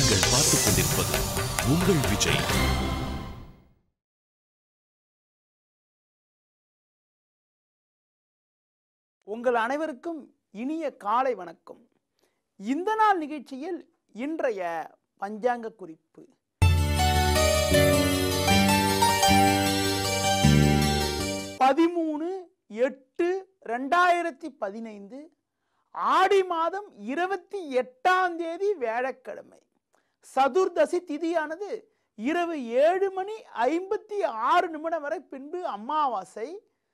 நீங்கள் பார்த்துக் கொண்டிருப்பது உங்கள் விஜய் உங்கள் அனைவருக்கும் இனிய காலை வணக்கம் இந்த நாள் நிகழ்ச்சியில் இன்றைய பஞ்சாங்க குறிப்பு பதிமூணு எட்டு ரெண்டாயிரத்தி பதினைந்து ஆடி மாதம் இருபத்தி எட்டாம் தேதி வியாழக்கிழமை சதுர்தசி திதியானது இரவு ஏழு மணி ஐம்பத்தி ஆறு நிமிடம் வரை பின்பு அமாவாசை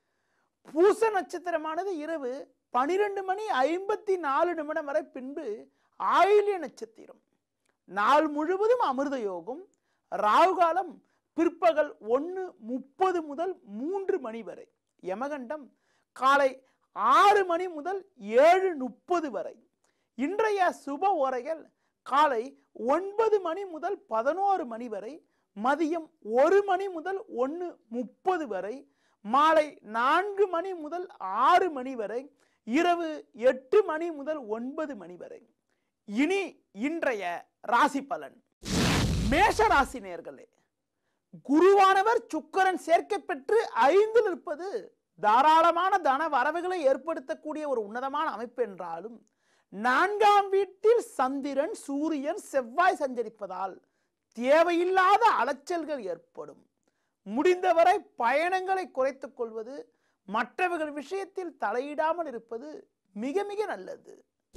பூச நட்சத்திரமானது இரவு பனிரெண்டு மணி ஐம்பத்தி நாலு நிமிடம் வரை பின்பு ஆயில்ய நட்சத்திரம் நாள் முழுவதும் அமிர்த யோகம் ராகு காலம் பிற்பகல் ஒன்று முப்பது முதல் மூன்று மணி வரை யமகண்டம் காலை ஆறு மணி முதல் ஏழு முப்பது வரை இன்றைய சுப ஓரைகள் காலை ஒன்பது மணி முதல் பதினோரு மணி வரை மதியம் ஒரு மணி முதல் ஒன்று முப்பது வரை மாலை நான்கு மணி முதல் ஆறு மணி வரை இரவு எட்டு மணி முதல் ஒன்பது மணி வரை இனி இன்றைய ராசி பலன் மேஷ ராசி நேர்களே குருவானவர் சுக்கரன் சேர்க்கை பெற்று ஐந்தில் இருப்பது தாராளமான தன வரவுகளை ஏற்படுத்தக்கூடிய ஒரு உன்னதமான அமைப்பு என்றாலும் நான்காம் வீட்டில் சந்திரன் சூரியன் செவ்வாய் சஞ்சரிப்பதால் தேவையில்லாத அலைச்சல்கள் ஏற்படும் முடிந்தவரை பயணங்களை குறைத்துக் கொள்வது மற்றவர்கள் விஷயத்தில் தலையிடாமல் இருப்பது மிக மிக நல்லது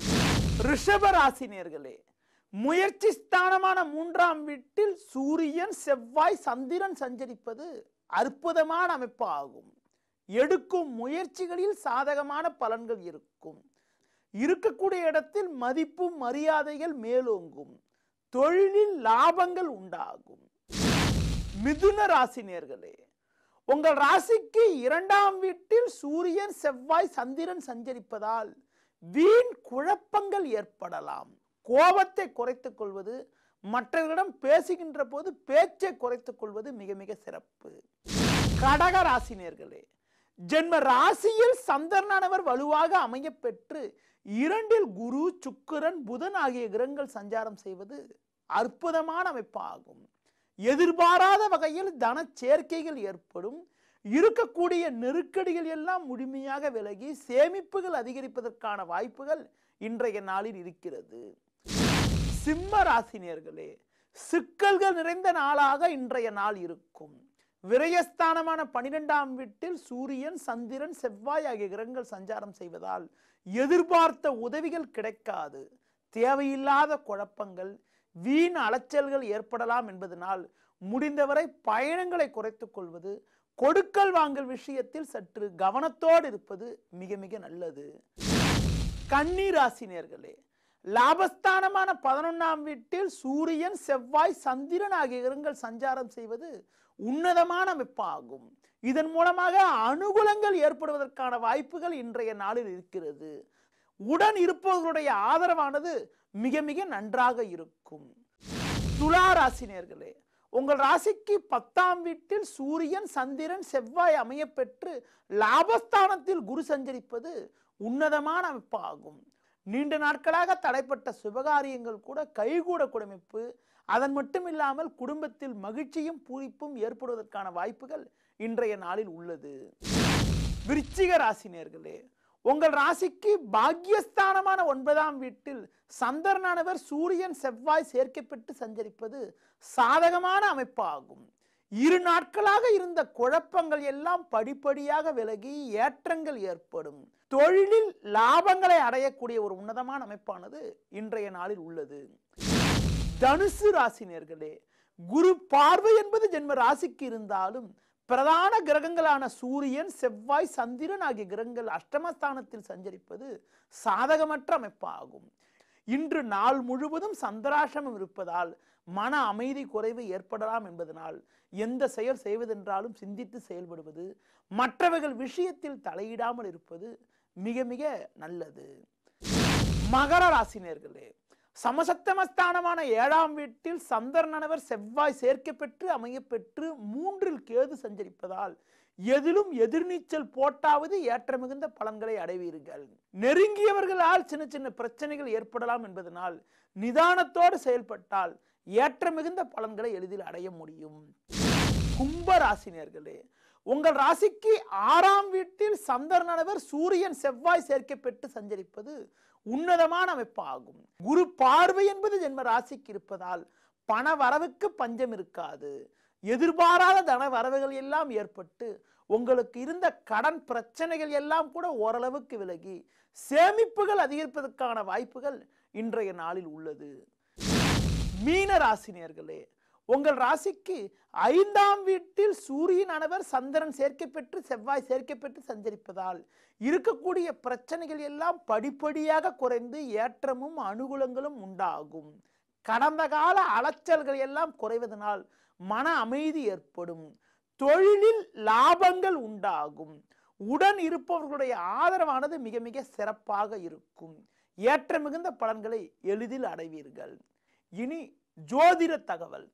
ரிஷப ராசினியர்களே முயற்சி ஸ்தானமான மூன்றாம் வீட்டில் சூரியன் செவ்வாய் சந்திரன் சஞ்சரிப்பது அற்புதமான அமைப்பு ஆகும் எடுக்கும் முயற்சிகளில் சாதகமான பலன்கள் இருக்கும் இருக்கக்கூடிய இடத்தில் மதிப்பும் மரியாதைகள் மேலோங்கும் தொழிலில் லாபங்கள் உண்டாகும் மிதுன ராசி நேர்களே உங்கள் ராசிக்கு இரண்டாம் வீட்டில் சூரியன் செவ்வாய் சந்திரன் சஞ்சரிப்பதால் வீண் குழப்பங்கள் ஏற்படலாம் கோபத்தை குறைத்துக் கொள்வது மற்றவர்களிடம் பேசுகின்ற போது பேச்சை குறைத்துக் கொள்வது மிக மிக சிறப்பு கடக ராசி நேர்களே ஜென்ம ராசியில் சந்திரனானவர் வலுவாக அமைய பெற்று இரண்டில் குரு சுக்கிரன் புதன் ஆகிய கிரகங்கள் சஞ்சாரம் செய்வது அற்புதமான அமைப்பாகும் எதிர்பாராத வகையில் தன சேர்க்கைகள் ஏற்படும் இருக்கக்கூடிய நெருக்கடிகள் எல்லாம் முழுமையாக விலகி சேமிப்புகள் அதிகரிப்பதற்கான வாய்ப்புகள் இன்றைய நாளில் இருக்கிறது சிம்ம ராசினியர்களே சிக்கல்கள் நிறைந்த நாளாக இன்றைய நாள் இருக்கும் விரயஸ்தானமான பனிரெண்டாம் வீட்டில் சூரியன் சந்திரன் செவ்வாய் ஆகிய கிரகங்கள் சஞ்சாரம் செய்வதால் எதிர்பார்த்த உதவிகள் கிடைக்காது தேவையில்லாத குழப்பங்கள் வீண் அலைச்சல்கள் ஏற்படலாம் என்பதனால் முடிந்தவரை பயணங்களை குறைத்துக் கொள்வது கொடுக்கல் வாங்கல் விஷயத்தில் சற்று கவனத்தோடு இருப்பது மிக மிக நல்லது கண்ணீராசினியர்களே லாபஸ்தானமான பதினொன்னாம் வீட்டில் சூரியன் செவ்வாய் சந்திரன் ஆகிய கிரகங்கள் சஞ்சாரம் செய்வது உன்னதமான அமைப்பாகும் இதன் மூலமாக அனுகூலங்கள் ஏற்படுவதற்கான வாய்ப்புகள் இன்றைய நாளில் இருக்கிறது உடன் இருப்பவர்களுடைய ஆதரவானது மிக மிக நன்றாக இருக்கும் துலா ராசினியர்களே உங்கள் ராசிக்கு பத்தாம் வீட்டில் சூரியன் சந்திரன் செவ்வாய் அமைய பெற்று லாபஸ்தானத்தில் குரு சஞ்சரிப்பது உன்னதமான அமைப்பாகும் நீண்ட நாட்களாக தடைப்பட்ட சுபகாரியங்கள் கூட கைகூட குடமைப்பு அதன் மட்டும் இல்லாமல் குடும்பத்தில் மகிழ்ச்சியும் பூரிப்பும் ஏற்படுவதற்கான வாய்ப்புகள் இன்றைய நாளில் உள்ளது விருச்சிக ராசினியர்களே உங்கள் ராசிக்கு பாக்கியஸ்தானமான ஒன்பதாம் வீட்டில் சந்திரனானவர் சூரியன் செவ்வாய் சேர்க்கப்பட்டு சஞ்சரிப்பது சாதகமான அமைப்பாகும் இரு நாட்களாக இருந்த குழப்பங்கள் எல்லாம் படிப்படியாக விலகி ஏற்றங்கள் ஏற்படும் தொழிலில் லாபங்களை அடையக்கூடிய ஒரு உன்னதமான அமைப்பானது இன்றைய நாளில் உள்ளது தனுசு ராசினியர்களே குரு பார்வை என்பது ஜென்ம ராசிக்கு இருந்தாலும் பிரதான கிரகங்களான சூரியன் செவ்வாய் சந்திரன் ஆகிய கிரகங்கள் அஷ்டமஸ்தானத்தில் சஞ்சரிப்பது சாதகமற்ற அமைப்பாகும் இன்று நாள் முழுவதும் சந்திராசிரமம் இருப்பதால் மன அமைதி குறைவு ஏற்படலாம் என்பதனால் எந்த செயல் செய்வதென்றாலும் சிந்தித்து செயல்படுவது மற்றவர்கள் விஷயத்தில் தலையிடாமல் இருப்பது மிக மிக நல்லது மகர ராசினியர்களே சமசத்தமஸ்தானமான ஏழாம் வீட்டில் சந்திரனவர் செவ்வாய் சேர்க்கை பெற்று அமைய பெற்று மூன்றில் கேது சஞ்சரிப்பதால் எதிலும் எதிர்நீச்சல் போட்டாவது ஏற்ற மிகுந்த பலன்களை அடைவீர்கள் நெருங்கியவர்களால் சின்ன சின்ன பிரச்சனைகள் ஏற்படலாம் என்பதனால் நிதானத்தோடு செயல்பட்டால் ஏற்ற மிகுந்த பலன்களை எளிதில் அடைய முடியும் கும்ப ராசினியர்களே உங்கள் ராசிக்கு ஆறாம் வீட்டில் சந்திரனவர் சூரியன் செவ்வாய் சேர்க்கை பெற்று சஞ்சரிப்பது உன்னதமான அமைப்பாகும் குரு பார்வை என்பது ஜென்ம ராசிக்கு இருப்பதால் பண வரவுக்கு பஞ்சம் இருக்காது எதிர்பாராத தன வரவுகள் எல்லாம் ஏற்பட்டு உங்களுக்கு இருந்த கடன் பிரச்சனைகள் எல்லாம் கூட ஓரளவுக்கு விலகி சேமிப்புகள் அதிகரிப்பதற்கான வாய்ப்புகள் இன்றைய நாளில் உள்ளது மீன ராசினியர்களே உங்கள் ராசிக்கு ஐந்தாம் வீட்டில் சூரியன் அனவர் சந்திரன் சேர்க்கை பெற்று செவ்வாய் சேர்க்கை பெற்று சஞ்சரிப்பதால் இருக்கக்கூடிய பிரச்சனைகள் எல்லாம் படிப்படியாக குறைந்து ஏற்றமும் அனுகூலங்களும் உண்டாகும் கடந்த கால அலைச்சல்கள் எல்லாம் குறைவதனால் மன அமைதி ஏற்படும் தொழிலில் லாபங்கள் உண்டாகும் உடன் இருப்பவர்களுடைய ஆதரவானது மிக மிக சிறப்பாக இருக்கும் ஏற்ற மிகுந்த பலன்களை எளிதில் அடைவீர்கள் இனி ஜோதிட தகவல்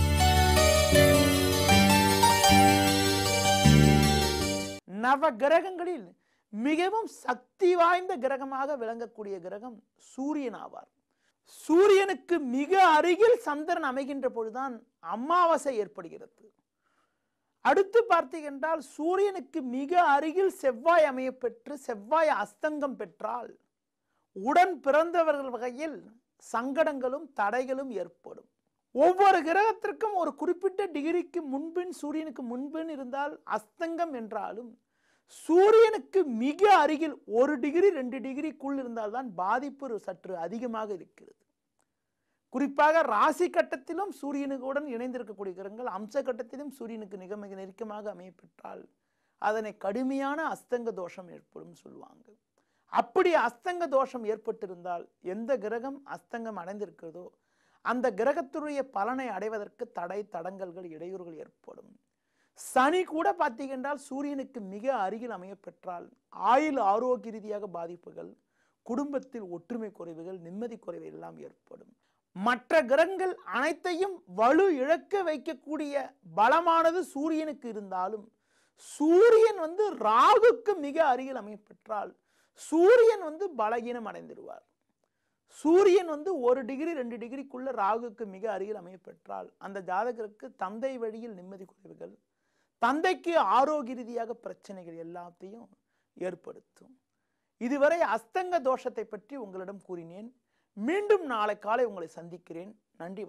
நவ கிரகங்களில் மிகவும் சக்தி வாய்ந்த கிரகமாக விளங்கக்கூடிய கிரகம் சூரியன் ஆவார் சூரியனுக்கு மிக அருகில் சந்திரன் அமைகின்ற பொழுதுதான் அமாவாசை ஏற்படுகிறது அடுத்து பார்த்தீங்கன்றால் சூரியனுக்கு மிக அருகில் செவ்வாய் அமைய பெற்று செவ்வாய் அஸ்தங்கம் பெற்றால் உடன் பிறந்தவர்கள் வகையில் சங்கடங்களும் தடைகளும் ஏற்படும் ஒவ்வொரு கிரகத்திற்கும் ஒரு குறிப்பிட்ட டிகிரிக்கு முன்பின் சூரியனுக்கு முன்பின் இருந்தால் அஸ்தங்கம் என்றாலும் சூரியனுக்கு மிக அருகில் ஒரு டிகிரி ரெண்டு டிகிரிக்குள் இருந்தால்தான் பாதிப்பு சற்று அதிகமாக இருக்கிறது குறிப்பாக ராசி கட்டத்திலும் சூரியனுடன் இணைந்திருக்கக்கூடிய கிரகங்கள் அம்ச கட்டத்திலும் சூரியனுக்கு மிக மிக நெருக்கமாக அமையப்பெற்றால் அதனை கடுமையான அஸ்தங்க தோஷம் ஏற்படும் சொல்லுவாங்க அப்படி அஸ்தங்க தோஷம் ஏற்பட்டிருந்தால் எந்த கிரகம் அஸ்தங்கம் அடைந்திருக்கிறதோ அந்த கிரகத்துடைய பலனை அடைவதற்கு தடை தடங்கல்கள் இடையூறுகள் ஏற்படும் சனி கூட பார்த்தீங்கன்றால் சூரியனுக்கு மிக அருகில் அமையப்பெற்றால் ஆயுள் ஆரோக்கிய ரீதியாக பாதிப்புகள் குடும்பத்தில் ஒற்றுமை குறைவுகள் நிம்மதி குறைவு எல்லாம் ஏற்படும் மற்ற கிரகங்கள் அனைத்தையும் வலு இழக்க வைக்கக்கூடிய பலமானது சூரியனுக்கு இருந்தாலும் சூரியன் வந்து ராகுக்கு மிக அருகில் அமையப்பெற்றால் சூரியன் வந்து பலகீனம் அடைந்திருவார் சூரியன் வந்து ஒரு டிகிரி ரெண்டு டிகிரிக்குள்ள ராகுக்கு மிக அருகில் அமையப்பெற்றால் அந்த ஜாதகருக்கு தந்தை வழியில் நிம்மதி குறைவுகள் தந்தைக்கு ஆரோக்கிய ரீதியாக பிரச்சனைகள் எல்லாத்தையும் ஏற்படுத்தும் இதுவரை அஸ்தங்க தோஷத்தை பற்றி உங்களிடம் கூறினேன் மீண்டும் நாளை காலை உங்களை சந்திக்கிறேன் நன்றி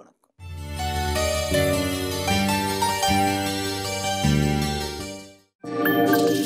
வணக்கம்